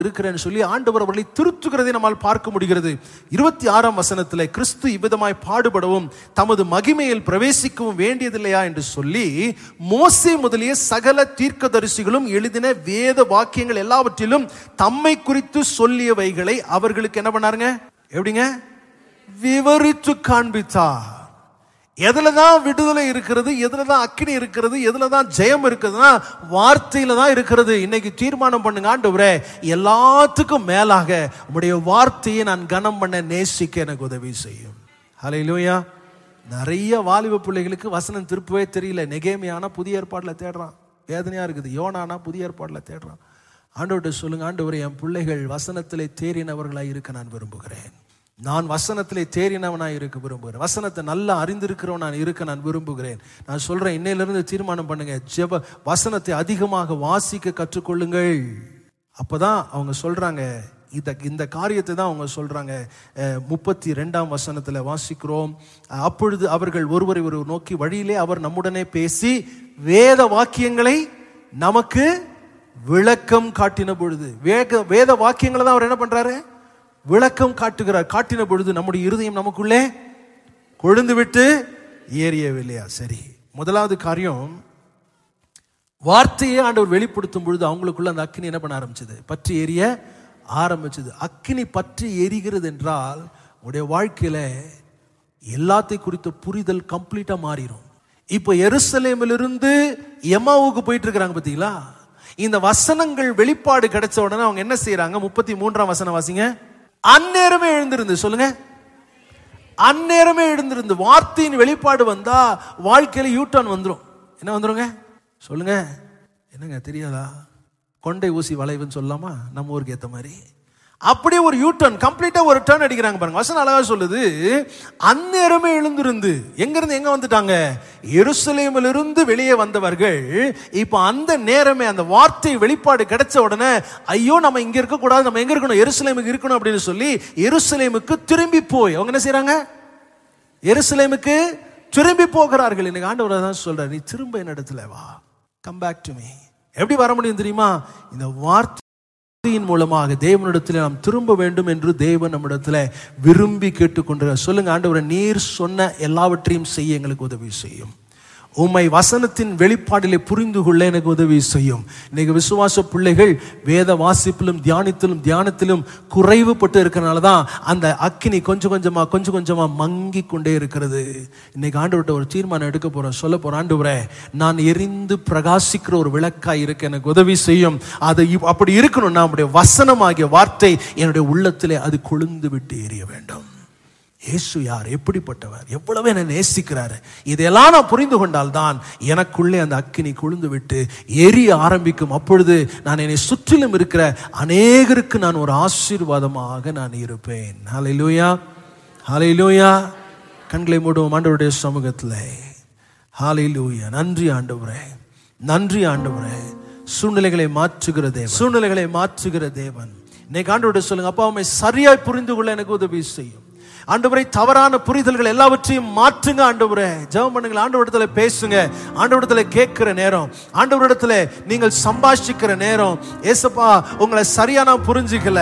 இருக்கிறேன்னு சொல்லி ஆண்டவர் அவர்களை திருத்துகிறதை நம்மால் பார்க்க முடிகிறது இருபத்தி ஆறாம் வசனத்தில் கிறிஸ்து இவ்விதமாய் பாடுபடவும் தமது மகிமையில் பிரவேசிக்கவும் வேண்டியதில்லையா என்று சொல்லி மோசே முதலிய சகல தீர்க்கதரிசிகளும் எழுதின வேத வாக்கியங்கள் எல்லாவற்றிலும் தம்மை குறித்து சொல்லியவைகளை அவர்களுக்கு என்ன பண்ணாருங்க எப்படிங்க விவரித்து காண்பித்தார் எதுல தான் விடுதலை இருக்கிறது எதுல தான் அக்கினி இருக்கிறது எதுல தான் ஜெயம் இருக்குதுன்னா வார்த்தையில தான் இருக்கிறது இன்னைக்கு தீர்மானம் பண்ணுங்க ஆண்டவரே எல்லாத்துக்கும் மேலாக உம்முடைய வார்த்தையை நான் கனம் பண்ண நேசிக்க எனக்கு உதவி செய்யும் ஹalleluya நிறைய வாலிப பிள்ளைகளுக்கு வசனம் திருப்பவே தெரியல நெகேமியானா புதிய ஏற்பாட்டில் தேடுறான் வேதனையா இருக்குது யோனானா புதிய ஏற்பாட்டில் தேடுறான் ஆண்டவர்கிட்ட சொல்லுங்க ஆண்டவரே என் பிள்ளைகள் வசனத்திலே தேறினவர்களாய் இருக்க நான் விரும்புகிறேன் நான் வசனத்திலே தேறினவனாய் இருக்க விரும்புகிறேன் வசனத்தை நல்லா அறிந்திருக்கிறவன் நான் இருக்க நான் விரும்புகிறேன் நான் சொல்றேன் இன்னையிலிருந்து தீர்மானம் பண்ணுங்க ஜெப வசனத்தை அதிகமாக வாசிக்க கற்றுக்கொள்ளுங்கள் அப்பதான் அவங்க சொல்றாங்க இந்த இந்த காரியத்தை தான் அவங்க சொல்றாங்க அஹ், முப்பத்தி ரெண்டாம் வசனத்துல வாசிக்கிறோம் அஹ், அப்பொழுது அவர்கள் ஒருவரை ஒருவர் நோக்கி வழியிலே அவர் நம்முடனே பேசி வேத வாக்கியங்களை நமக்கு விளக்கம் காட்டின பொழுது வேக வேத வாக்கியங்களை தான் அவர் என்ன பண்றாரு விளக்கம் காட்டுகிறார் காட்டின பொழுது நம்முடைய இருதயம் நமக்குள்ளே கொழுந்து விட்டு ஏறியவில்லையா சரி முதலாவது காரியம் வார்த்தையை ஆண்டவர் வெளிப்படுத்தும் பொழுது அவங்களுக்குள்ள அந்த அக்கினி என்ன பண்ண ஆரம்பிச்சது பற்றி எரிய ஆரம்பிச்சது அக்கினி பற்றி எரிகிறது என்றால் உடைய வாழ்க்கையில எல்லாத்தை குறித்த புரிதல் கம்ப்ளீட்டா மாறிடும் இப்போ எருசலேமிலிருந்து எம்மாவுக்கு போயிட்டு இருக்கிறாங்க பார்த்தீங்களா இந்த வசனங்கள் வெளிப்பாடு கிடைச்ச உடனே அவங்க என்ன செய்யறாங்க முப்பத்தி மூன்றாம் வசனம் வாசிங்க அந்நேரமே எழுந்திருந்து சொல்லுங்க அந்நேரமே எழுந்திருந்து வார்த்தையின் வெளிப்பாடு வந்தா வாழ்க்கையில யூட்டர்ன் வந்துரும் என்ன வந்துருங்க சொல்லுங்க என்னங்க தெரியாதா கொண்டை ஊசி வளைவுன்னு சொல்லலாமா நம்ம ஊருக்கு ஏத்த மாதிரி அப்படியே ஒரு யூ டர்ன் கம்ப்ளீட்டா ஒரு டர்ன் அடிக்கிறாங்க பாருங்க வசனம் அழகா சொல்லுது அந்நேரமே எழுந்திருந்து எங்க இருந்து எங்க வந்துட்டாங்க எருசலேமில் இருந்து வெளியே வந்தவர்கள் இப்போ அந்த நேரமே அந்த வார்த்தை வெளிப்பாடு கிடைச்ச உடனே ஐயோ நம்ம இங்க இருக்க கூடாது நம்ம எங்க இருக்கணும் எருசலேமுக்கு இருக்கணும் அப்படின்னு சொல்லி எருசலேமுக்கு திரும்பி போய் அவங்க என்ன செய்றாங்க எருசலேமுக்கு திரும்பி போகிறார்கள் இன்னைக்கு ஆண்டவர் தான் சொல்றாரு நீ திரும்ப என்னிடத்துல வா கம் பேக் டு மீ எப்படி வர முடியும் தெரியுமா இந்த வார்த்தையின் மூலமாக தேவனிடத்தில் நாம் திரும்ப வேண்டும் என்று தேவன் நம்மிடத்துல விரும்பி கேட்டுக்கொண்டிருக்கிறார் சொல்லுங்க ஆண்டவரை நீர் சொன்ன எல்லாவற்றையும் செய்ய எங்களுக்கு உதவி செய்யும் உம்மை வசனத்தின் வெளிப்பாடிலே புரிந்து கொள்ள எனக்கு உதவி செய்யும் இன்னைக்கு விசுவாச பிள்ளைகள் வேத வாசிப்பிலும் தியானித்திலும் தியானத்திலும் குறைவுபட்டு இருக்கிறனால தான் அந்த அக்கினி கொஞ்சம் கொஞ்சமா கொஞ்சம் கொஞ்சமா மங்கி கொண்டே இருக்கிறது இன்னைக்கு ஆண்டவர்கிட்ட ஒரு தீர்மானம் எடுக்க போறோம் சொல்ல போறோம் ஆண்டவரே நான் எரிந்து பிரகாசிக்கிற ஒரு விளக்காய் இருக்க எனக்கு உதவி செய்யும் அது இப்- அப்படி இருக்கணும் நம்முடைய வசனமாகிய வார்த்தை என்னுடைய உள்ளத்திலே அது கொழுந்து விட்டு எரிய வேண்டும் இயேசு யார் எப்படிப்பட்டவர் எவ்வளவு என்னை நேசிக்கிறாரு இதையெல்லாம் நான் புரிந்து கொண்டால்தான் எனக்குள்ளே அந்த அக்கினி கொழுந்து விட்டு எரிய ஆரம்பிக்கும் அப்பொழுது நான் என்னை சுற்றிலும் இருக்கிற அநேகருக்கு நான் ஒரு ஆசீர்வாதமாக நான் இருப்பேன் ஹalleluya ஹalleluya கண்களை மூடுவோம் ஆண்டவருடைய சமூகத்தில் ஹalleluya நன்றி ஆண்டவரே நன்றி ஆண்டவரே சூழ்நிலைகளை மாற்றுகிற தேவன் சூழ்நிலைகளை மாற்றுகிற தேவன் இன்னைக்கு ஆண்டவருடைய சொல்லுங்க அப்பா உண்மை சரியாய் புரிந்து கொள்ள எனக்கு உதவி செய்யும் ஆண்டவரை தவறான புரிதல்கள் எல்லாவற்றையும் மாற்றுங்க ஆண்டவரே ஜெபம் பண்ணுங்க ஆண்டவரிடத்துல பேசுங்க ஆண்டவரிடத்துல கேட்கிற நேரம் ஆண்டவரிடத்துல நீங்கள் சம்பாஷிக்கிற நேரம் ஏசப்பா உங்களை சரியா நான் புரிஞ்சுக்கல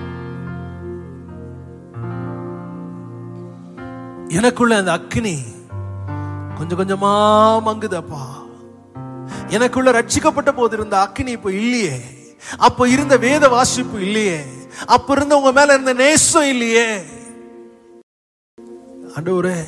எனக்குள்ள அந்த அக்கினி கொஞ்சம் கொஞ்சமா மங்குதப்பா எனக்குள்ள ரட்சிக்கப்பட்ட போது இருந்த அக்கினி இப்போ இல்லையே அப்போ இருந்த வேத வாசிப்பு இல்லையே அப்ப இருந்த உங்க மேல இருந்த நேசம் இல்லையே ஆண்டவரே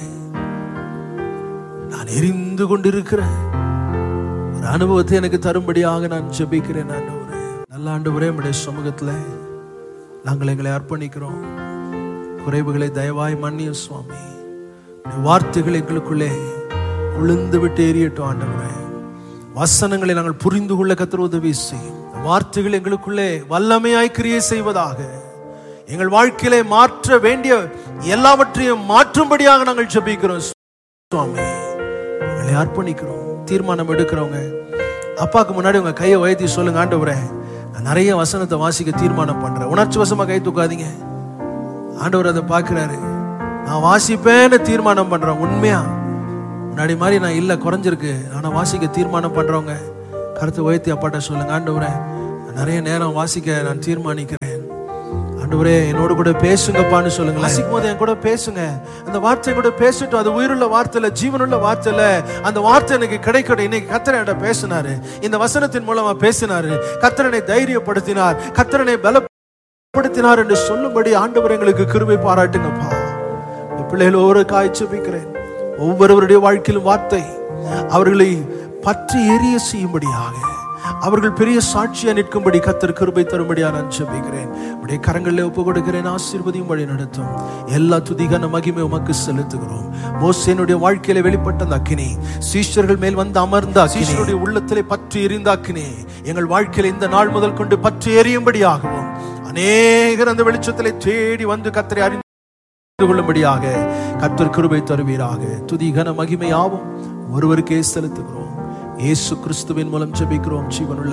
நான் எரிந்து கொண்டிருக்கிற ஒரு அனுபவத்தை எனக்கு தரும்படியாக நான் ஜெபிக்கிறேன் ஆண்டவரே நல்ல ஆண்டவரே உடைய சமூகத்துல நாங்கள் எங்களை அர்ப்பணிக்கிறோம் குறைவுகளை தயவாய் மன்னிய சுவாமி உம்முடைய வார்த்தைகள் எங்களுக்குள்ளே உளுந்து விட்டு எரியட்டும் ஆண்டவரே வசனங்களை நாங்கள் புரிந்து கொள்ள கத்திர உதவி செய்யும் இந்த வார்த்தைகள் எங்களுக்குள்ளே வல்லமையாய் கிரியை செய்வதாக எங்கள் வாழ்க்கையிலே மாற்ற வேண்டிய எல்லாவற்றையும் மாற்றும்படியாக நாங்கள் ஜெபிக்கிறோம் சுவாமி எங்களை அர்ப்பணிக்கிறோம் தீர்மானம் எடுக்கிறவங்க அப்பாவுக்கு முன்னாடி உங்க கையை உயர்த்தி சொல்லுங்க ஆண்டவரே நான் நிறைய வசனத்தை வாசிக்க தீர்மானம் பண்றேன் உணர்ச்சி வசமா கை தூக்காதீங்க ஆண்டவர் அதை பார்க்கிறாரு நான் வாசிப்பேன்னு தீர்மானம் பண்றேன் உண்மையா முன்னாடி மாதிரி நான் இல்லை குறைஞ்சிருக்கு ஆனா வாசிக்க தீர்மானம் பண்றவங்க கருத்து உயர்த்தி அப்பாட்ட சொல்லுங்க ஆண்டவரே நிறைய நேரம் வாசிக்க நான் தீர்மானிக்கிறேன் ஆண்டவரே என்னோட கூட பேசுங்கப்பான்னு சொல்லுங்க வாசிக்கும் போது என் கூட பேசுங்க அந்த வார்த்தை கூட பேசட்டும் அது உயிருள்ள வார்த்தையில ஜீவனுள்ள வார்த்தையில அந்த வார்த்தை எனக்கு கிடைக்கட்டும் இன்னைக்கு கத்தரை என்கிட்ட பேசினாரு இந்த வசனத்தின் மூலமா பேசினாரு கத்தரனை தைரியப்படுத்தினார் கத்தரனை பலப்படுத்தினார் என்று சொல்லும்படி ஆண்டவர் எங்களுக்கு கிருபை பாராட்டுங்கப்பா இந்த பிள்ளைகள் ஒவ்வொரு காய்ச்சபிக்கிறேன் ஒவ்வொருவருடைய வாழ்க்கையிலும் வார்த்தை அவர்களை பற்றி எரிய செய்யும்படியாக அவர்கள் பெரிய சாட்சியா நிற்கும்படி கத்தர் கிருபை தரும்படியா நான் ஜெபிக்கிறேன் உடைய கரங்களில் ஒப்பு கொடுக்கிறேன் ஆசீர்வதியும் வழி நடத்தும் எல்லா துதிகான மகிமை உமக்கு செலுத்துகிறோம் மோசேனுடைய வாழ்க்கையில வெளிப்பட்ட அந்த அக்கினி சீஷர்கள் மேல் வந்து அமர்ந்த சீஷருடைய உள்ளத்திலே பற்றி எரிந்த அக்கினி எங்கள் வாழ்க்கையில இந்த நாள் முதல் கொண்டு பற்றி எரியும்படியாகவும் அநேகர் அந்த வெளிச்சத்திலே தேடி வந்து கத்தரை அறிந்து அறிந்து கொள்ளும்படியாக கர்த்தர் கிருபை தருவீராக துதி கன மகிமையாவும் ஒருவருக்கே செலுத்துகிறோம் இயேசு கிறிஸ்துவின் மூலம் ஜெபிக்கிறோம் ஜீவனுள்ள